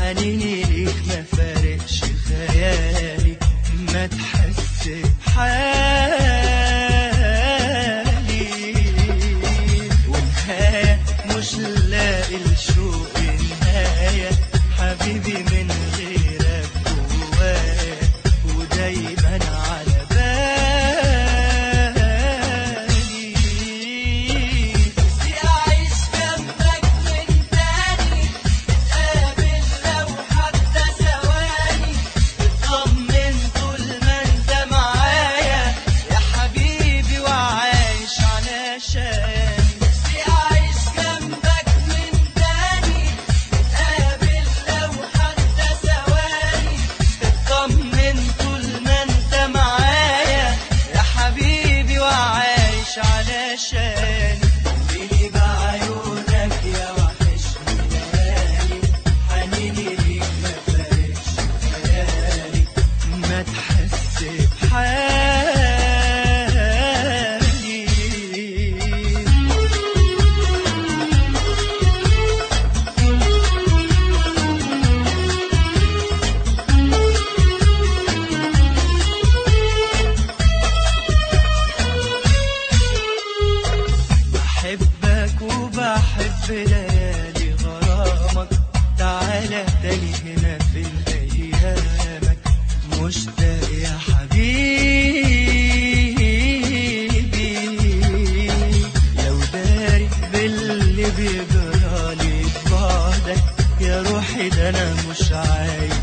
حنيني ليك ما فارقش خيالي ما تحس بحالي ونهاية مش لاقي الشوق نهاية حبيبي من غيرك جوايا ودايما على بالي نفسي أعيش جنبك من تاني نتقابل لو حتى ثواني اطمن طول ما انت معايا يا حبيبي وعايش علشان نفسي أعيش جنبك من تاني نتقابل لو حتى ثواني اطمن طول ما انت معايا يا حبيبي وعايش علشان ليلي بعيونك يا وحشني ليالي حنيني ليك ما فارقش خيالي ما تحس بحالي بحبك وبحب ليالي غرامك تعالى تاني هنا في ايامك مشتاق يا حبيبي لو داري باللي بيجرالي في بعدك يا روحي ده انا مش عايز